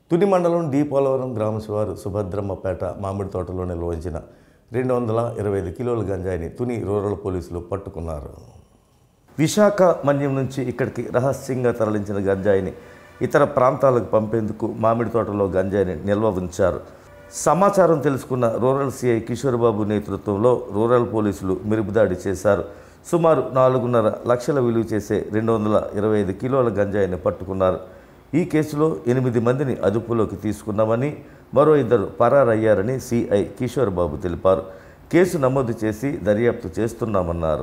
తుని మండలం డి పోలవరం గ్రామ శివారు సుభద్రమ్మపేట మామిడి తోటలో నిల్వ ఉంచిన రెండు వందల ఇరవై ఐదు కిలోల గంజాయిని తుని రూరల్ పోలీసులు పట్టుకున్నారు విశాఖ మన్యం నుంచి ఇక్కడికి రహస్యంగా తరలించిన గంజాయిని ఇతర ప్రాంతాలకు పంపేందుకు మామిడి తోటలో గంజాయిని నిల్వ ఉంచారు సమాచారం తెలుసుకున్న రూరల్ సిఐ కిషోర్ బాబు నేతృత్వంలో రూరల్ పోలీసులు మెరుపుదాడి చేశారు సుమారు నాలుగున్నర లక్షల విలువ చేసే రెండు వందల ఇరవై ఐదు కిలోల గంజాయిని పట్టుకున్నారు ఈ కేసులో ఎనిమిది మందిని అదుపులోకి తీసుకున్నామని మరో ఇద్దరు పరారయ్యారని సిఐ కిషోర్ బాబు తెలిపారు కేసు నమోదు చేసి దర్యాప్తు చేస్తున్నామన్నారు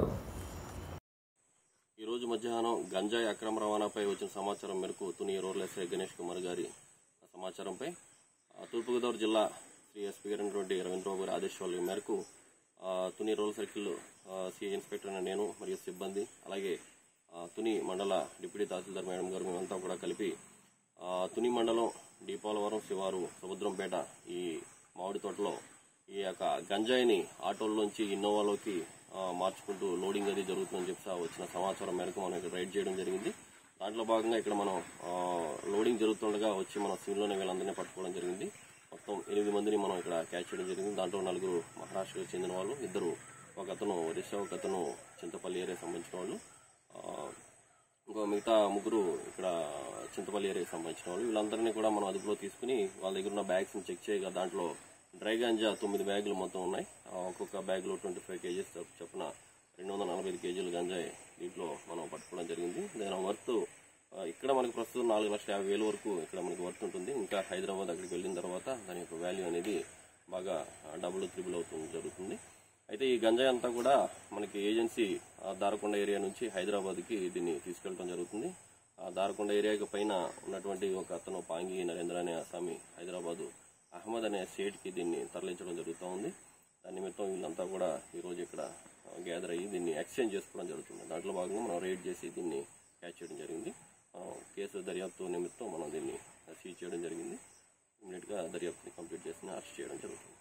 ఈ రోజు మధ్యాహ్నం గంజాయి అక్రమ రవాణాపై వచ్చిన సమాచారం మేరకు తుని రూరల్ ఎస్ఐ గణేష్ కుమార్ గారి సమాచారంపై ఆ, తూర్పుగోదావరి జిల్లా శ్రీ ఎస్పీ గారైనటువంటి రవీంద్రబాబు గారి ఆదేశాల మేరకు ఆ, Tuni rural circle CI inspector అయిన నేను మరియు సిబ్బంది అలాగే ఆ, తుని మండల డిప్యూటీ తహసీల్దార్ మేడం గారు మేమంతా కూడా కలిపి ఆ, తుని మండలం దీపాలవరం శివారు సముద్రంపేట ఈ మామిడి తోటలో ఈ యొక్క గంజాయిని ఆటోల్లోంచి ఇన్నోవాలోకి ఆ, మార్చుకుంటూ లోడింగ్ అది జరుగుతుందని చెప్పి వచ్చిన సమాచారం మేరకు మనం ఇక్కడ రైడ్ చేయడం జరిగింది దాంట్లో భాగంగా ఇక్కడ మనం ఆ, లోడింగ్ జరుగుతుండగా వచ్చి మనం సీన్లోనే వీళ్ళందరినీ పట్టుకోవడం జరిగింది మొత్తం ఎనిమిది మందిని మనం ఇక్కడ క్యాచ్ చేయడం జరిగింది దాంట్లో నలుగురు మహారాష్ట్రకు చెందిన వాళ్ళు ఇద్దరు ఒక అతను ఒరిస్సా ఒక అతను చింతపల్లి ఏరియా సంబంధించిన వాళ్ళు ఆ, ఇంకో మిగతా ముగ్గురు ఇక్కడ చింతపల్లి ఏరియాకి సంబంధించిన వాళ్ళు వీళ్ళందరినీ కూడా మనం అదుపులో తీసుకుని వాళ్ళ దగ్గర ఉన్న బ్యాగ్స్ చెక్ చేయగా దాంట్లో డ్రై గాంజా తొమ్మిది బ్యాగులు మొత్తం ఉన్నాయి ఆ, ఒక్కొక్క బ్యాగ్లో ట్వంటీ ఫైవ్ కేజీస్ చొప్పున రెండు వందల నలభై ఐదు కేజీలు గంజాయి దీంట్లో మనం పట్టుకోవడం జరిగింది దాని వర్త్ ఆ, ఇక్కడ మనకి ప్రస్తుతం నాలుగు లక్షల యాభై వేల వరకు ఇక్కడ మనకి వర్త్ ఉంటుంది ఇంకా హైదరాబాద్ అక్కడికి వెళ్ళిన తర్వాత దాని యొక్క వాల్యూ అనేది బాగా డబుల్ త్రిబుల్ అవుతుంది జరుగుతుంది అయితే ఈ గంజాయి అంతా కూడా మనకి ఏజెన్సీ ఆ, దారకొండ ఏరియా నుంచి హైదరాబాద్కి దీన్ని తీసుకెళ్ళడం జరుగుతుంది ఆ దారకొండ ఏరియాకి పైన ఉన్నటువంటి ఒక అతను పాంగి నరేంద్ర అనే అస్సామి హైదరాబాదు అహ్మద్ అనే స్టేట్కి దీన్ని తరలించడం జరుగుతూ ఉంది దాని నిమిత్తం వీళ్ళంతా కూడా ఈరోజు ఇక్కడ గ్యాదర్ అయ్యి దీన్ని ఎక్స్చేంజ్ చేసుకోవడం జరుగుతుంది దాంట్లో భాగంగా మనం రైడ్ చేసి దీన్ని క్యాచ్ చేయడం జరిగింది ఆ, కేసు దర్యాప్తు నిమిత్తం మనం దీన్ని సీజ్ చేయడం జరిగింది ఇమీడియట్గా దర్యాప్తుని కంప్లీట్ చేసి అరెస్ట్ చేయడం జరుగుతుంది